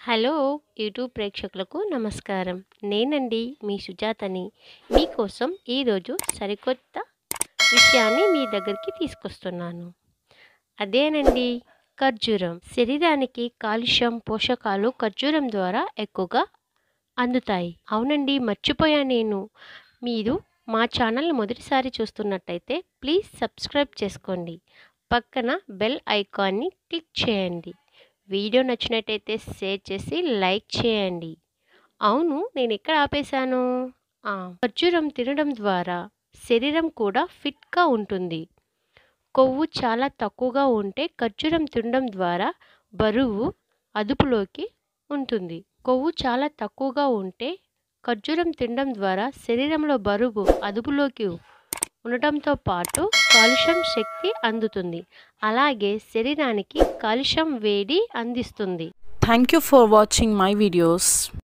Hello YouTube ప్రేక్షకులకు నమస్కారం నేనండి మీ సుజాతని మీకోసం ఈరోజు సరికొత్త విషయాన్ని మీ దగ్గరికి తీసుకొస్తున్నాను అదేనండి ఖర్జూరం శరీరానికి కాల్షియం పోషకాలు ఖర్జూరం ద్వారా ఎక్కువగా అందుతాయి అవునండి మర్చిపోయా నేను మీరు మా ఛానల్ని మొదటిసారి చూస్తున్నట్టయితే ప్లీజ్ సబ్స్క్రైబ్ చేసుకోండి పక్కన బెల్ ఐకాన్ని క్లిక్ చేయండి వీడియో నచ్చినట్టయితే షేర్ చేసి లైక్ చేయండి అవును నేను ఎక్కడ ఆపేశాను ఆ, ఖర్జూరం తినడం ద్వారా శరీరం కూడా ఫిట్గా ఉంటుంది కొవ్వు చాలా తక్కువగా ఉంటే ఖర్జూరం తినడం ద్వారా బరువు అదుపులోకి ఉంటుంది కొవ్వు చాలా తక్కువగా ఉంటే ఖర్జూరం తినడం ద్వారా శరీరంలో బరువు అదుపులోకి ఉండటంతో పాటు కాల్షియం శక్తి అందుతుంది అలాగే శరీరానికి కాల్షియం వేడి అందిస్తుంది Thank you for watching my videos.